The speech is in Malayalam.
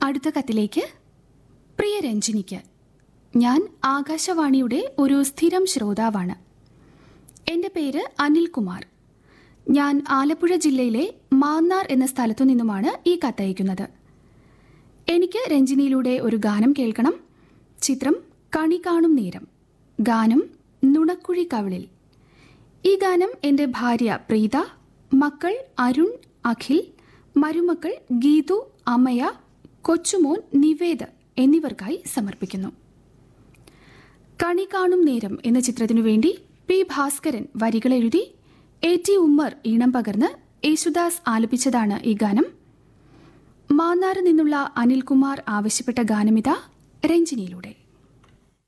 അടുത്ത കത്തിലേക്ക് പ്രിയ രഞ്ജിനിക്ക് ഞാൻ ആകാശവാണിയുടെ ഒരു സ്ഥിരം ശ്രോതാവാണ് എൻ്റെ പേര് അനിൽകുമാർ ഞാൻ ആലപ്പുഴ ജില്ലയിലെ മാന്നാർ എന്ന സ്ഥലത്തു നിന്നുമാണ് ഈ കത്തയക്കുന്നത് എനിക്ക് രഞ്ജിനിയിലൂടെ ഒരു ഗാനം കേൾക്കണം ചിത്രം കണി കാണും നേരം ഗാനം നുണക്കുഴി കവിളിൽ ഈ ഗാനം എൻ്റെ ഭാര്യ പ്രീത മക്കൾ അരുൺ അഖിൽ മരുമക്കൾ ഗീതു അമയ കൊച്ചുമോൻ നിവേദ് എന്നിവർക്കായി സമർപ്പിക്കുന്നു കണി കാണും നേരം എന്ന ചിത്രത്തിനു വേണ്ടി പി ഭാസ്കരൻ വരികൾ എഴുതി എ ടി ഉമ്മർ ഈണം പകർന്ന് യേശുദാസ് ആലപിച്ചതാണ് ഈ ഗാനം മാന്നാറ് നിന്നുള്ള അനിൽകുമാർ ആവശ്യപ്പെട്ട ഗാനമിത രഞ്ജിനിയിലൂടെ